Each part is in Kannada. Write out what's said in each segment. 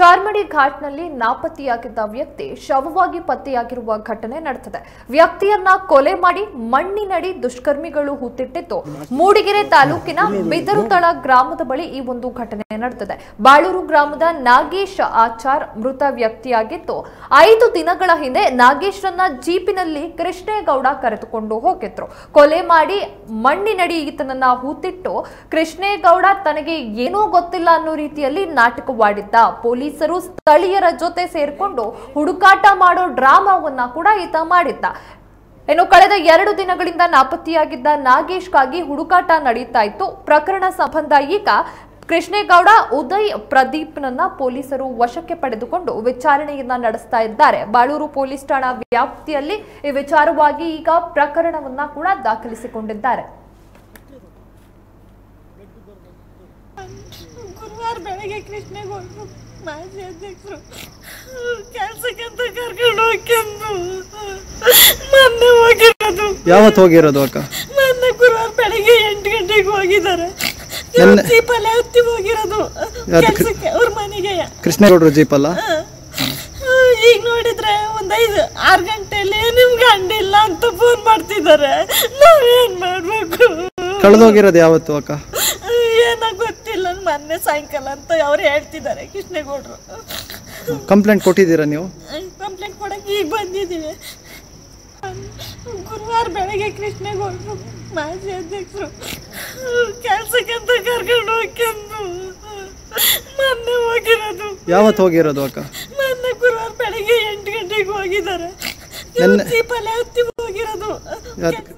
ಚಾರ್ಮಡಿ ಘಾಟ್ನಲ್ಲಿ ನಾಪತ್ತೆಯಾಗಿದ್ದ ವ್ಯಕ್ತಿ ಶವವಾಗಿ ಪತ್ತೆಯಾಗಿರುವ ಘಟನೆ ನಡೆದಿದೆ ವ್ಯಕ್ತಿಯನ್ನ ಕೊಲೆ ಮಾಡಿ ಮಣ್ಣಿನಡಿ ದುಷ್ಕರ್ಮಿಗಳು ಹೂತಿಟ್ಟಿದ್ದು ಮೂಡಿಗೆರೆ ತಾಲೂಕಿನ ಬಿದರುತಳ ಗ್ರಾಮದ ಬಳಿ ಈ ಒಂದು ಘಟನೆ ನಡೆದಿದೆ ಬಾಳೂರು ಗ್ರಾಮದ ನಾಗೇಶ್ ಆಚಾರ್ ಮೃತ ವ್ಯಕ್ತಿಯಾಗಿದ್ದು ಐದು ದಿನಗಳ ಹಿಂದೆ ನಾಗೇಶ್ರನ್ನ ಜೀಪಿನಲ್ಲಿ ಕೃಷ್ಣೇಗೌಡ ಕರೆದುಕೊಂಡು ಹೋಗಿದ್ರು ಕೊಲೆ ಮಾಡಿ ಮಣ್ಣಿನಡಿ ಈತನನ್ನ ಹೂತಿಟ್ಟು ಕೃಷ್ಣೇಗೌಡ ತನಗೆ ಏನೂ ಗೊತ್ತಿಲ್ಲ ಅನ್ನೋ ರೀತಿಯಲ್ಲಿ ನಾಟಕವಾಡಿದ್ದ ಪೊಲೀಸರು ಸ್ಥಳೀಯರ ಜೊತೆ ಸೇರ್ಕೊಂಡು ಹುಡುಕಾಟ ಮಾಡೋ ಡ್ರಾಮಾವನ್ನ ಕೂಡ ಈತ ಮಾಡಿದ್ದ ಇನ್ನು ಕಳೆದ ಎರಡು ದಿನಗಳಿಂದ ನಾಪತ್ತೆಯಾಗಿದ್ದ ನಾಗೇಶ್ಗಾಗಿ ಹುಡುಕಾಟ ನಡೀತಾ ಇತ್ತು ಪ್ರಕರಣ ಸಂಬಂಧ ಈಗ ಕೃಷ್ಣೇಗೌಡ ಉದಯ್ ಪ್ರದೀಪ್ನನ್ನ ಪೊಲೀಸರು ವಶಕ್ಕೆ ಪಡೆದುಕೊಂಡು ವಿಚಾರಣೆಯನ್ನ ನಡೆಸ್ತಾ ಇದ್ದಾರೆ ಬಾಳೂರು ಪೊಲೀಸ್ ಠಾಣಾ ವ್ಯಾಪ್ತಿಯಲ್ಲಿ ಈ ವಿಚಾರವಾಗಿ ಈಗ ಪ್ರಕರಣವನ್ನ ಕೂಡ ದಾಖಲಿಸಿಕೊಂಡಿದ್ದಾರೆ ಗುರುವಾರ ಬೆಳಗ್ಗೆ ಕೃಷ್ಣೇಗೌಡರು ಮಾಜಿ ಅಧ್ಯಕ್ಷರು ಕೆಲ್ಸಕ್ಕೆ ಅಂತ ಕರ್ಕೊಂಡು ಹೋಗ್ಕೊಂಡು ಮೊನ್ನೆ ಹೋಗಿರೋದು ಯಾವತ್ತು ಹೋಗಿರೋದು ಅಕ್ಕ ಮೊನ್ನೆ ಗುರುವಾರ ಬೆಳಗ್ಗೆ ಎಂಟು ಗಂಟೆಗೆ ಹೋಗಿದ್ದಾರೆ ನೆನ್ನೆ- ಜೀಪಲ್ಲಿ ಹತ್ತಿ ಹೋಗಿರೋದು ಯಾವ್ದು ಕೃ- ಕೆಲ್ಸಕ್ಕೆ ಅವ್ರ ಮನೆಗೆ ಕೃಷ್ಣೇಗೌಡರು ಜೀಪಲ್ಲ ಈಗ ನೋಡಿದ್ರೆ ಒಂದ್ ಐದು ಆರು ಗಂಟೆಯಲ್ಲಿ ನಿಮ್ ಗಂಡಿಲ್ಲ ಅಂತ ಫೋನ್ ಮಾಡ್ತಿದ್ದಾರೆ ನಾವೇನ್ ಮಾಡ್ಬೇಕು ಕಳೆದೋಗಿರೋದು ಯಾವತ್ತು ಅಕ್ಕ ಏನೋ ಗೊತ್ತಿಲ್ಲ ಮೊನ್ನೆ ಸಾಯಂಕಾಲ ಅಂತ ಅವ್ರು ಹೇಳ್ತಿದ್ದಾರೆ ಕೃಷ್ಣೇಗೌಡರು ಕಂಪ್ಲೇಂಟ್ ಕೊಟ್ಟಿದ್ದೀರಾ ನೀವು ಕಂಪ್ಲೇಂಟ್ ಕೊಡಕ್ಕೆ ಈಗ ಬಂದಿದ್ದೀವಿ ಗುರುವಾರ ಬೆಳಗ್ಗೆ ಕೃಷ್ಣೇಗೌಡರು ಮಾಜಿ ಅಧ್ಯಕ್ಷರು ಕೆಲ್ಸಕ್ಕೆ ಅಂತ ಕರ್ಕೊಂಡು ಹೋಗ್ಕೊಂಡು ಮೊನ್ನೆ ಹೋಗಿರೋದು ಯಾವತ್ತು ಹೋಗಿರೋದು ಅಕ್ಕ ಮೊನ್ನೆ ಗುರುವಾರ ಬೆಳಗ್ಗೆ ಎಂಟು ಗಂಟೆಗೆ ಹೋಗಿದ್ದಾರೆ ನೆನ್ನೆ- ಜೀಪಲ್ಲಿ ಹತ್ತಿ ಹೋಗಿರೋದು ಯಾವ್ದು-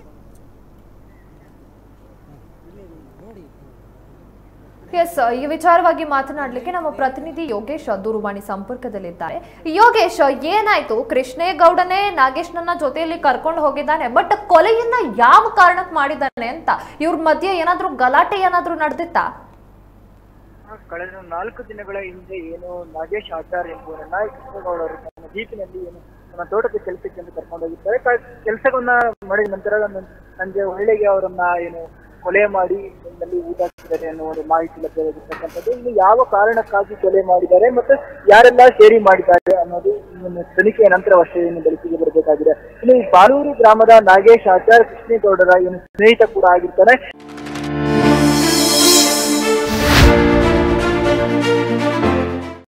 ಎಸ್ ಈ ವಿಚಾರವಾಗಿ ಮಾತನಾಡಲಿಕ್ಕೆ ನಮ್ಮ ಪ್ರತಿನಿಧಿ ಯೋಗೇಶ್ ದೂರವಾಣಿ ಸಂಪರ್ಕದಲ್ಲಿದ್ದಾರೆ ಯೋಗೇಶ್ ಏನಾಯ್ತು ಕೃಷ್ಣೇಗೌಡನೇ ನಾಗೇಶ್ನನ್ನ ಜೊತೆಯಲ್ಲಿ ಕರ್ಕೊಂಡು ಹೋಗಿದ್ದಾನೆ ಬಟ್ ಕೊಲೆಯನ್ನ ಯಾವ ಕಾರಣಕ್ಕೆ ಮಾಡಿದ್ದಾನೆ ಅಂತ ಇವ್ರ ಮಧ್ಯೆ ಏನಾದ್ರೂ ಗಲಾಟೆ ಏನಾದ್ರೂ ನಡೆದಿತ್ತಾ ಕಳೆದ ನಾಲ್ಕು ದಿನಗಳ ಹಿಂದೆ ಏನು ನಾಗೇಶ್ ಆಚಾರ್ ಎಂಬುವರನ್ನ ಕೃಷ್ಣೇಗೌಡರು ತಮ್ಮ ಜೀಪಿನಲ್ಲಿ ಏನು ತಮ್ಮ ತೋಟದ ಕೆಲಸಕ್ಕೆ ಅಂತ ಕರ್ಕೊಂಡು ಹೋಗಿದ್ದಾರೆ ಕೆಲಸವನ್ನ ಮಾಡಿದ ನಂತರ ನನ್ನ- ಸಂಜೆ ಒಳ್ಳೆಗೆ ಅವರನ್ನ ಏನು ಕೊಲೆ ಮಾಡಿ ನಲ್ಲಿ ಊಟ ಹಾಕಿದ್ದಾರೆ ಅನ್ನೋ ಒಂದು ಮಾಹಿತಿ ಲಭ್ಯವಾಗಿರ್ತಕ್ಕಂಥದ್ದು ಇನ್ನು ಯಾವ ಕಾರಣಕ್ಕಾಗಿ ಕೊಲೆ ಮಾಡಿದ್ದಾರೆ ಮತ್ತೆ ಯಾರೆಲ್ಲ ಸೇರಿ ಮಾಡಿದ್ದಾರೆ ಅನ್ನೋದು ಇನ್ನು ತನಿಖೆಯ ನಂತರವಷ್ಟೇ ಏನು ಬೆಳಕಿಗೆ ಬರಬೇಕಾಗಿದೆ ಇನ್ನು ಈ ಬಾಲೂರು ಗ್ರಾಮದ ನಾಗೇಶ್ ಆಚಾರ್ ಕೃಷ್ಣೇಗೌಡರ ಏನು ಸ್ನೇಹಿತ ಕೂಡ ಆಗಿರ್ತಾನೆ